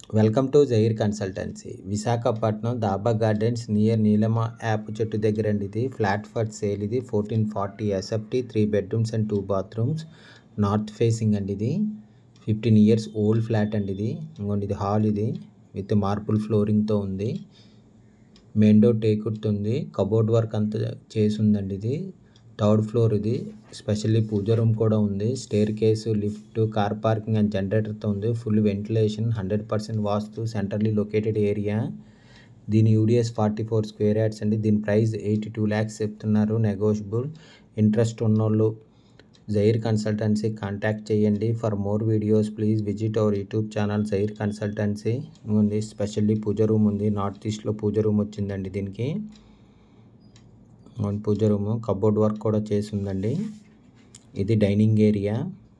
welcome to Jair consultancy Visakhapatnam Daba gardens near నీలమ యాప్ చెట్టు దగ్గర అండి ఇది ఫ్లాట్ ఫర్ సేల్ ఇది fourteen forty SFT three bedrooms and two bathrooms north facing అండి ఇది ఫిఫ్టీన్ ఇయర్స్ ఓల్డ్ ఫ్లాట్ అండి ఇది ఇంకోండి ఇది హాల్ ఇది విత్ మార్బుల్ ఫ్లోరింగ్తో ఉంది మెయిన్ డోర్ టేకుట్ ఉంది కబోర్డ్ వర్క్ అంతా చేసి ఉందండి ఇది థర్డ్ ఫ్లోర్ ఇది స్పెషల్లీ పూజ రూమ్ కూడా ఉంది staircase lift car parking and జనరేటర్తో ఉంది full ventilation hundred percent vastu centrally located area దీని UDS forty four square yards అండి దీని ప్రైస్ ఎయిటీ టూ ల్యాక్స్ చెప్తున్నారు నెగోషియబుల్ ఇంట్రెస్ట్ ఉన్నోళ్ళు జైర్ కన్సల్టెన్సీ కాంటాక్ట్ చేయండి for more videos please visit our YouTube channel Jair consultancy ఉంది specially పూజ రూమ్ ఉంది నార్త్ ఈస్ట్లో పూజ రూమ్ వచ్చిందండి దీనికి అవును, పూజ రూమ్ కబోర్డ్ వర్క్ కూడా చేసి ఉందండి ఇది dining area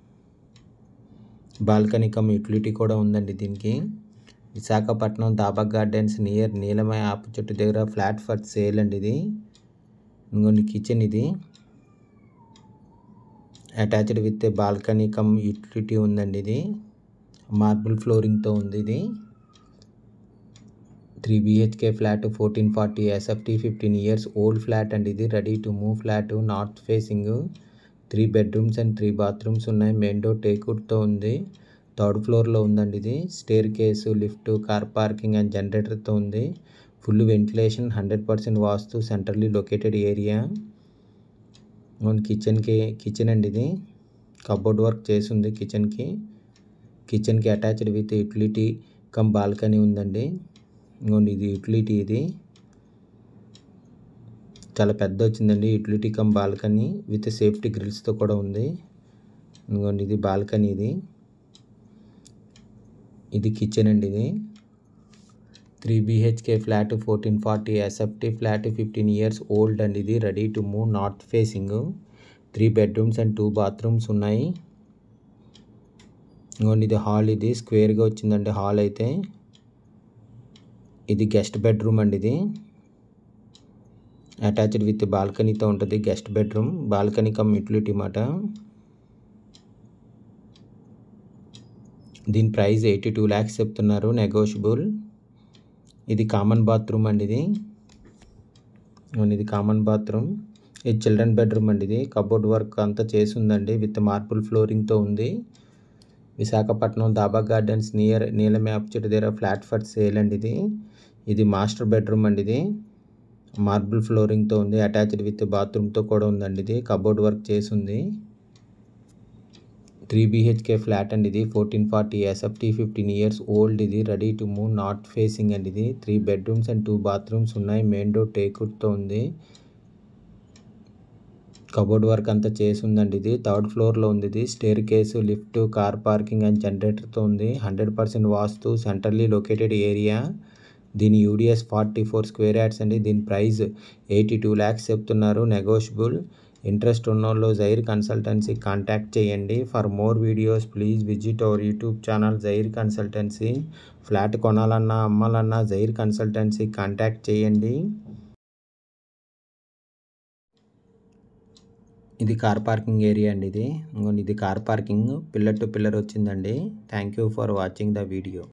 balcony cum utility కూడా ఉందండి దీనికి విశాఖపట్నం దాబా గార్డెన్స్ నియర్ నీలమయ ఆపు చెట్టు దగ్గర ఫ్లాట్ ఫర్ సేల్ అండి ఇది ఇంకొన్ని కిచెన్ ఇది attached with balcony cum utility ఉందండి ఇది మార్బుల్ ఫ్లోరింగ్తో ఉంది ఇది three BHK flat fourteen forty SFT fifteen years old flat అండి ఇది ready to move flat north facing three bedrooms and three bathrooms ఉన్నాయి మెయిన్ డోర్ టేక్వుడ్తో ఉంది థర్డ్ ఫ్లోర్లో ఉందండి ఇది staircase lift car parking and జనరేటర్తో ఉంది full ventilation hundred percent vastu centrally located area అవును కిచెన్కి కిచెన్ అండి ఇది కబోర్డ్ వర్క్ చేసి ఉంది కిచెన్కి కిచెన్కి attached with utility cum balcony ఉందండి ఇంకోండి ఇది యూటిలిటీ ఇది చాలా పెద్ద వచ్చిందండి utility cum balcony with safety గ్రిల్స్తో కూడా ఉంది ఇంకోండి ఇది బాల్కనీ ఇది ఇది కిచెన్ అండి ఇది three BHK flat fourteen forty SFT flat fifteen years old అండి ఇది ready to move north facing three bedrooms and two bathrooms ఉన్నాయి ఇంకోండి ఇది హాల్ ఇది స్క్వేర్గా వచ్చిందండి హాల్ అయితే ఇది గెస్ట్ బెడ్రూమ్ అండి ఇది అటాచ్డ్ విత్ బాల్కనీతో ఉంటుంది guest bedroom balcony cum utility మాట దీని ప్రైస్ ఎయిటీ టూ ల్యాక్స్ చెప్తున్నారు నెగోషియబుల్ ఇది కామన్ బాత్రూమ్ అండి ఇది అవును, ఇది కామన్ బాత్రూమ్ ఇది చిల్డ్రన్ బెడ్రూమ్ అండి ఇది కబోర్డ్ వర్క్ అంతా చేసి ఉందండి విత్ మార్బుల్ ఫ్లోరింగ్తో ఉంది విశాఖపట్నం దాబా గార్డెన్స్ నియర్ నీల మ్యాప్ చెట్టు దగ్గర ఫ్లాట్ ఫర్ సేల్ అండి ఇది ఇది మాస్టర్ బెడ్రూమ్ అండి ఇది మార్బుల్ ఫ్లోరింగ్తో ఉంది అటాచ్డ్ విత్ బాత్రూమ్తో కూడా ఉందండి ఇది కబోర్డ్ వర్క్ చేసి ఉంది త్రీ బీహెచ్కే ఫ్లాట్ అండి ఇది fourteen forty SFT fifteen years old ఇది ready to move north facing అండి ఇది three bedrooms and two bathrooms ఉన్నాయి మెయిన్ డోర్ టేక్వుడ్తో ఉంది కబోర్డ్ వర్క్ అంతా చేసి ఉందండి ఇది థర్డ్ ఫ్లోర్లో ఉంది ఇది staircase lift car parking and జనరేటర్తో ఉంది hundred percent vastu centrally located area దీని UDS forty four square yards అండి దీని ప్రైస్ ఎయిటీ టూ ల్యాక్స్ చెప్తున్నారు నెగోషియబుల్ ఇంట్రెస్ట్ ఉన్నోళ్ళు జైర్ కన్సల్టెన్సీ కాంటాక్ట్ చేయండి for more videos please visit our YouTube channel Jair consultancy flat కొనాలన్నా అమ్మాలన్నా జైర్ కన్సల్టెన్సీ కాంటాక్ట్ చేయండి ఇది కార్ పార్కింగ్ ఏరియా అండి ఇది ఇంకోండి ఇది car parking pillar to pillar వచ్చిందండి thank you for watching the video